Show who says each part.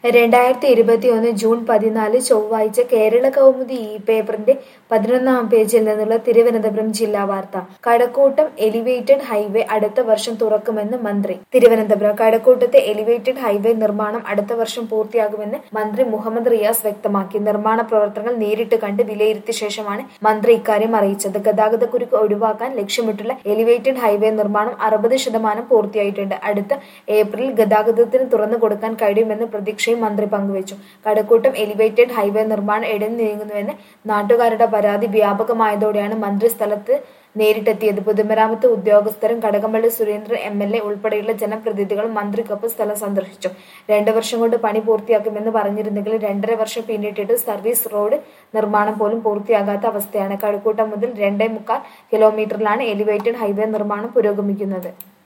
Speaker 1: രണ്ടായിരത്തി ഇരുപത്തിയൊന്ന് ജൂൺ പതിനാല് ചൊവ്വാഴ്ച കേരള കൗമുദി ഈ പേപ്പറിന്റെ പതിനൊന്നാം പേജിൽ നിന്നുള്ള തിരുവനന്തപുരം ജില്ലാ വാർത്ത കഴക്കൂട്ടം എലിവേറ്റഡ് ഹൈവേ അടുത്ത വർഷം തുറക്കുമെന്ന് മന്ത്രി തിരുവനന്തപുരം കഴക്കൂട്ടത്തെ എലിവേറ്റഡ് ഹൈവേ നിർമ്മാണം അടുത്ത വർഷം പൂർത്തിയാകുമെന്ന് മന്ത്രി മുഹമ്മദ് റിയാസ് വ്യക്തമാക്കി നിർമ്മാണ പ്രവർത്തനങ്ങൾ നേരിട്ട് കണ്ട് വിലയിരുത്തിയ ശേഷമാണ് മന്ത്രി ഇക്കാര്യം അറിയിച്ചത് ഗതാഗതക്കുരുക്ക് ഒഴിവാക്കാൻ ലക്ഷ്യമിട്ടുള്ള എലിവേറ്റഡ് ഹൈവേ നിർമ്മാണം അറുപത് ശതമാനം പൂർത്തിയായിട്ടുണ്ട് അടുത്ത ഏപ്രിലിൽ ഗതാഗതത്തിന് തുറന്നു കൊടുക്കാൻ കഴിയുമെന്ന് പ്രതീക്ഷയും മന്ത്രി പങ്കുവച്ചു കടക്കൂട്ടം എലിവേറ്റഡ് ഹൈവേ നിർമ്മാണം ഇടഞ്ഞു നീങ്ങുന്നുവെന്ന് നാട്ടുകാരുടെ പരാതി വ്യാപകമായതോടെയാണ് മന്ത്രി സ്ഥലത്ത് നേരിട്ടെത്തിയത് പൊതുമരാമത്ത് ഉദ്യോഗസ്ഥരും Kadakampally Surendran M L A ഉൾപ്പെടെയുള്ള ജനപ്രതിനിധികളും മന്ത്രിക്കൊപ്പം സ്ഥലം സന്ദർശിച്ചു രണ്ടു വർഷം കൊണ്ട് പണി പൂർത്തിയാക്കുമെന്ന് പറഞ്ഞിരുന്നെങ്കിലും രണ്ടര വർഷം പിന്നിട്ടിട്ട് സർവീസ് റോഡ് നിർമ്മാണം പോലും പൂർത്തിയാകാത്ത അവസ്ഥയാണ് കഴക്കൂട്ടം മുതൽ രണ്ടേ മുക്കാൽ കിലോമീറ്ററിലാണ് എലിവേറ്റഡ് ഹൈവേ നിർമ്മാണം പുരോഗമിക്കുന്നത്